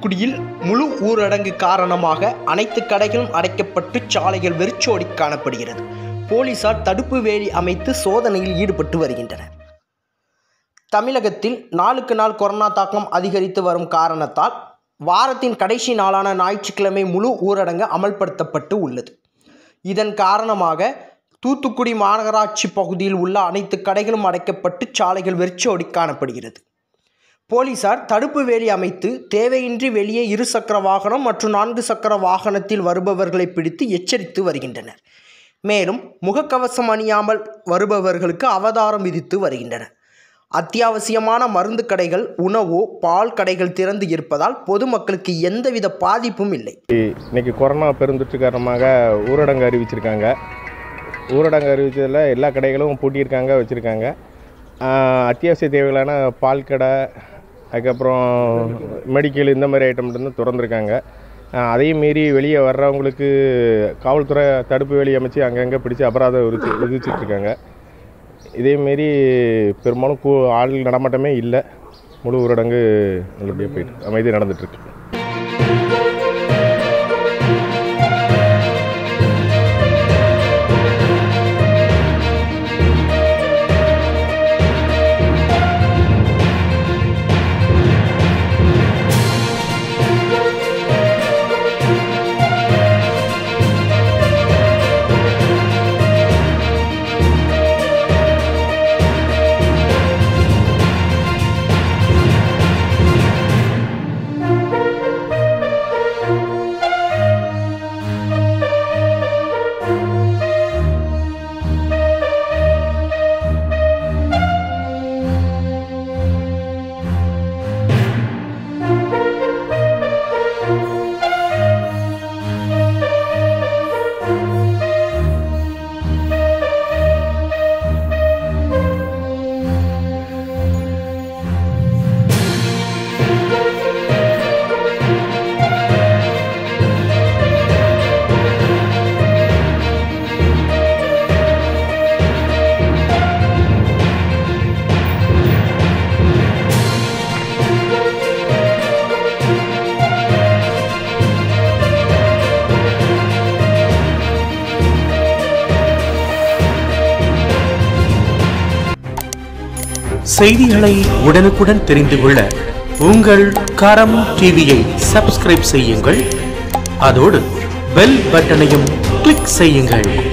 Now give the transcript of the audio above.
தூத்துக்குடியில் முழு ஊரடங்கு காரணமாக அனைத்து கடைகளும் அடைக்கப்பட்டு சாலைகள் வெறிச்சோடி காணப்படுகிறது போலீசார் தடுப்பு வேலி அமைத்து சோதனையில் ஈடுபட்டு வருகின்றனர் தமிழகத்தில் நாளுக்கு நாள் கொரோனா தாக்கம் அதிகரித்து வரும் காரணத்தால் வாரத்தின் கடைசி நாளான ஞாயிற்றுக்கிழமை முழு ஊரடங்கு அமல்படுத்தப்பட்டு உள்ளது இதன் காரணமாக தூத்துக்குடி மாநகராட்சி பகுதியில் உள்ள அனைத்து கடைகளும் அடைக்கப்பட்டு சாலைகள் வெறிச்சோடி காணப்படுகிறது போலீசார் தடுப்பு வேலி அமைத்து தேவையின்றி வெளியே இரு சக்கர வாகனம் மற்றும் நான்கு சக்கர வாகனத்தில் வருபவர்களை பிடித்து எச்சரித்து வருகின்றனர் மேலும் முகக்கவசம் அணியாமல் வருபவர்களுக்கு அவதாரம் விதித்து வருகின்றனர் அத்தியாவசியமான மருந்து கடைகள் உணவு பால் கடைகள் திறந்து இருப்பதால் பொதுமக்களுக்கு எந்தவித பாதிப்பும் இல்லை இன்னைக்கு கொரோனா பெருந்தொற்று காரணமாக ஊரடங்கு அறிவிச்சிருக்காங்க ஊரடங்கு அறிவிச்சதில் எல்லா கடைகளும் பூட்டியிருக்காங்க வச்சுருக்காங்க அத்தியாவசிய தேவைகளான பால் கடை அதுக்கப்புறம் மெடிக்கல் இந்த மாதிரி ஐட்டம் வந்து திறந்துருக்காங்க ஆஹ் அதையும் மீறி வெளியே வர்றவங்களுக்கு காவல்துறை தடுப்பு வேலி அமைச்சு அங்கங்கே பிடிச்சி அபராதம் விதிச்சு விதிச்சிட்ருக்காங்க இதேமாரி பெரும்பாலும் கூ ஆள் நடமாட்டமே இல்லை முழு ஊரடங்கு நல்லபடியாக போயிட்டு அமைதி நடந்துகிட்ருக்கு செய்திகளை உடனுக்குடன் தெரிந்து கொள்ள உங்கள் கரம் டிவியை சப்ஸ்கிரைப் செய்யுங்கள் அதோடு பெல் பட்டனையும் கிளிக் செய்யுங்கள்